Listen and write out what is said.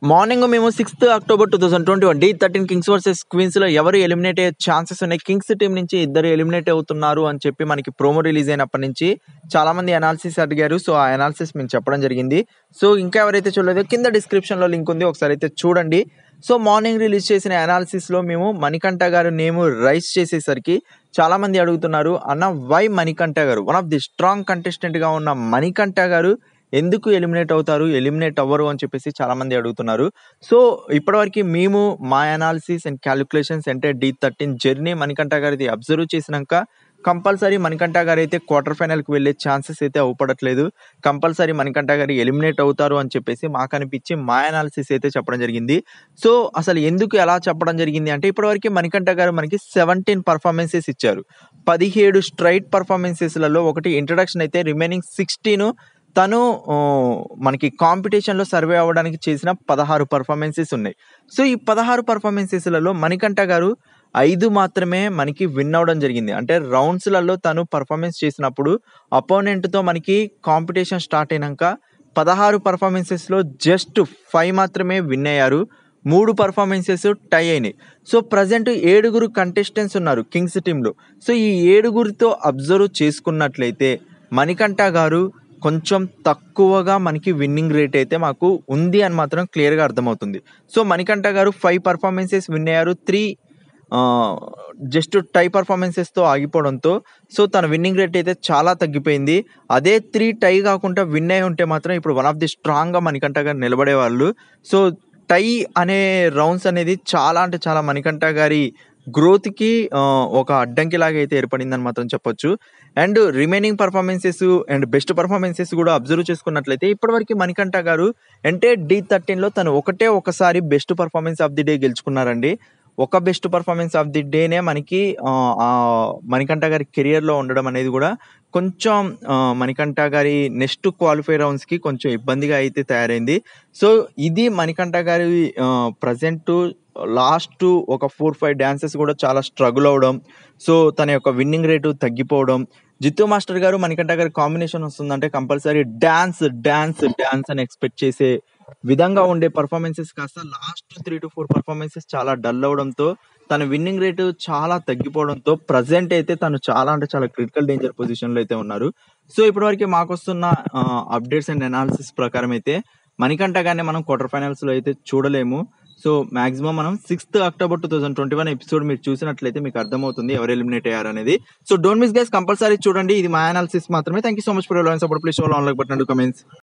morning మేము sixth October two thousand twenty one the thirteen kings versus queens లో ఎవరు eliminate అయ్యే chances ఉన్నాయి కింగ్స్ టీం నుంచి ఇద్దరు ఎలిమినేట్ అవుతున్నారు అని చెప్పి మనకి ప్రోమో రిలీజ్ అయినప్పటి నుంచి చాలా మంది అనాలిసిస్ అడిగారు సో ఆ అనాలిసిస్ మేము చెప్పడం జరిగింది సో ఇంకా ఎవరైతే చూడలేదో కింద డిస్క్రిప్షన్ లో లింక్ ఉంది ఒకసారి అయితే చూడండి సో మార్నింగ్ రిలీజ్ చేసిన అనాలిసిస్ లో మేము మణికంఠ గారు నేమ్ రైస్ చేసేసరికి చాలా మంది అడుగుతున్నారు అన్న why Manikanta garu one of the strong contestant గా ఉన్న మణికంఠ గారు ఎందుకు ఎలిమినేట్ అవుతారు ఎలిమినేట్ అవ్వరు అని చెప్పేసి చాలా మంది అడుగుతున్నారు సో ఇప్పటివరకు మేము మా అనాలిసిస్ అండ్ క్యాలిక్యులేషన్స్ అంటే డి థర్టీన్ జర్నీ మణికంఠ గారిది అబ్జర్వ్ చేసినాక కంపల్సరీ మణికంఠ గారు అయితే క్వార్టర్ ఫైనల్కి వెళ్ళే ఛాన్సెస్ అయితే అవుపడట్లేదు కంపల్సరీ మణికంఠ గారు ఎలిమినేట్ అవుతారు అని చెప్పేసి మాకు అనిపించి మా అనాలిసిస్ అయితే చెప్పడం జరిగింది సో అసలు ఎందుకు ఎలా చెప్పడం జరిగింది అంటే ఇప్పటివరకు మణికంఠ గారు మనకి సెవెంటీన్ పర్ఫార్మెన్సెస్ ఇచ్చారు పదిహేడు స్ట్రైట్ పర్ఫార్మెన్సెస్లలో ఒకటి ఇంట్రడక్షన్ అయితే రిమైనింగ్ సిక్స్టీన్ తను ఆ, మనకి కాంపిటీషన్లో సర్వే అవ్వడానికి చేసిన పదహారు పర్ఫార్మెన్సెస్ ఉన్నాయి సో ఈ పదహారు పర్ఫార్మెన్సెస్లలో మణికంఠ గారు ఐదు మాత్రమే మనకి విన్ అవ్వడం జరిగింది అంటే రౌండ్స్లలో తను పర్ఫార్మెన్స్ చేసినప్పుడు అపోనెంట్తో మనకి కాంపిటీషన్ స్టార్ట్ అయినాక పదహారు పర్ఫార్మెన్సెస్లో జస్ట్ ఫైవ్ మాత్రమే విన్ అయ్యారు మూడు పర్ఫార్మెన్సెస్ టై అయినాయి సో ప్రజెంట్ ఏడుగురు కంటెస్టెంట్స్ ఉన్నారు కింగ్స్ టీంలో సో ఈ ఏడుగురితో అబ్జర్వ్ చేసుకున్నట్లయితే మణికంఠ గారు కొంచెం తక్కువగా మనకి విన్నింగ్ రేట్ అయితే మాకు ఉంది అని మాత్రం క్లియర్గా అర్థమవుతుంది so Manikanta garu five performances win అయ్యారు త్రీ జస్ట్ టై పర్ఫార్మెన్సెస్తో ఆగిపోవడంతో సో తన విన్నింగ్ రేట్ అయితే చాలా తగ్గిపోయింది అదే త్రీ టై కాకుండా విన్ అయి ఉంటే మాత్రం ఇప్పుడు వన్ ఆఫ్ ది స్ట్రాంగ్గా మణికంఠ గారు నిలబడే వాళ్ళు సో టై అనే రౌండ్స్ అనేది చాలా అంటే చాలా మణికంఠ గారి గ్రోత్కి ఒక అడ్డంకి లాగా అయితే ఏర్పడిందని మాత్రం చెప్పొచ్చు and remaining performances and best performances కూడా అబ్జర్వ్ చేసుకున్నట్లయితే ఇప్పటివరకు మణికంఠ గారు అంటే డి థర్టీన్లో తను ఒకటే ఒకసారి best performance of the day గెలుచుకున్నారండి ఒక బెస్ట్ పర్ఫార్మెన్స్ ఆఫ్ ది డేనే మనకి ఆ, ఆ, మణికంఠ గారి కెరియర్లో ఉండడం అనేది కూడా కొంచెం ఆ, మణికంఠ గారి నెక్స్ట్ క్వాలిఫై రౌండ్స్కి కొంచెం ఇబ్బందిగా అయితే తయారైంది సో ఇది మణికంఠ గారి ప్రజెంట్ లాస్ట్ ఒక ఫోర్ ఫైవ్ డ్యాన్సెస్ కూడా చాలా స్ట్రగుల్ అవడం సో తన యొక్క విన్నింగ్ రేటు తగ్గిపోవడం జిత్తు మాస్టర్ గారు మణికంఠ గారి కాంబినేషన్ వస్తుందంటే కంపల్సరీ డాన్స్ డాన్స్ డాన్స్ అని ఎక్స్పెక్ట్ చేసే విధంగా ఉండే పర్ఫార్మెన్సెస్ కాస్త last three to four performances చాలా డల్ అవడంతో తన విన్నింగ్ రేటు చాలా తగ్గిపోవడంతో ప్రజెంట్ అయితే తను చాలా అంటే చాలా క్రిటికల్ డేంజర్ పొజిషన్లో అయితే ఉన్నారు సో ఇప్పటివరకు మాకు వస్తున్న అప్డేట్స్ అండ్ అనాలిసిస్ ప్రకారం అయితే మణికంఠ గారిని మనం క్వార్టర్ ఫైనల్స్ లో అయితే చూడలేము సో మాక్సిమం మనం sixth October two thousand twenty one episode మీరు చూసినట్లయితే మీకు అర్థమవుతుంది ఎవరు ఎలిమినేట్ అయ్యారు అనేది so don't miss guys compulsory చూడండి ఇది మా అనాలిసిస్ మాత్రమే thank you so much for support please on like button comments